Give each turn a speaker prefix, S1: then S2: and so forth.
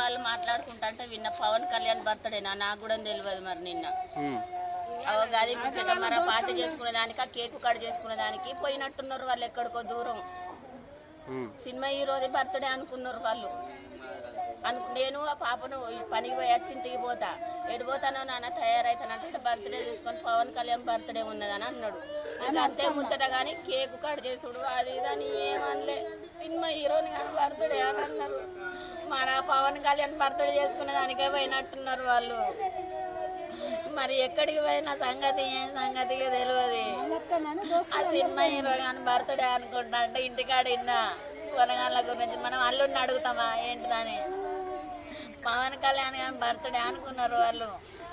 S1: వాళ్ళు మాట్లాడుకుంటా అంటే విన్న పవన్ కళ్యాణ్ బర్త్డేనా నాకు కూడా తెలియదు మరి నిన్న
S2: ఉమ్.
S1: అవ గది ముచ్చట మరి పార్టీ చేసుకునే దానికి కేక్ కట్ చేసుకునే దానికి పోయినట్టున్నారు వాళ్ళు ఎక్కడికో దూరం
S2: ఉమ్.
S1: సినిమా హీరోది బర్త్డే అనుకున్నారు వాళ్ళు అను నేను ఆ పాపను ఈ పనికి పోయి వచ్చి ఇంటికి పోతా ఎటు పోతానో నాన్న తయారైతానంటే బర్త్డే చేసుకొని పవన్ కళ్యాణ్ బర్త్డే ఉన్నదని అన్నాడు ఇక అంతే ముచ్చట కానీ కేక్ కట్ చేసుడు అది ఇది అని ఏమనలే సినిమా హీరోని కానీ బర్త్డే అని అన్నారు మన పవన్ కళ్యాణ్ బర్త్డే చేసుకునే దానికే పోయినట్టున్నారు వాళ్ళు మరి ఎక్కడికి పోయిన సంగతి ఏం సంగతిగా తెలియదు ఆ సినిమా హీరో కానీ బర్త్డే అనుకుంటా అంటే ఇంటికాడ ఇన్నా కొనగాళ్ళ గురించి మనం అల్లుడిని అడుగుతామా ఏంటిదని పవన్ కళ్యాణ్ కానీ బర్త్డే అనుకున్నారు వాళ్ళు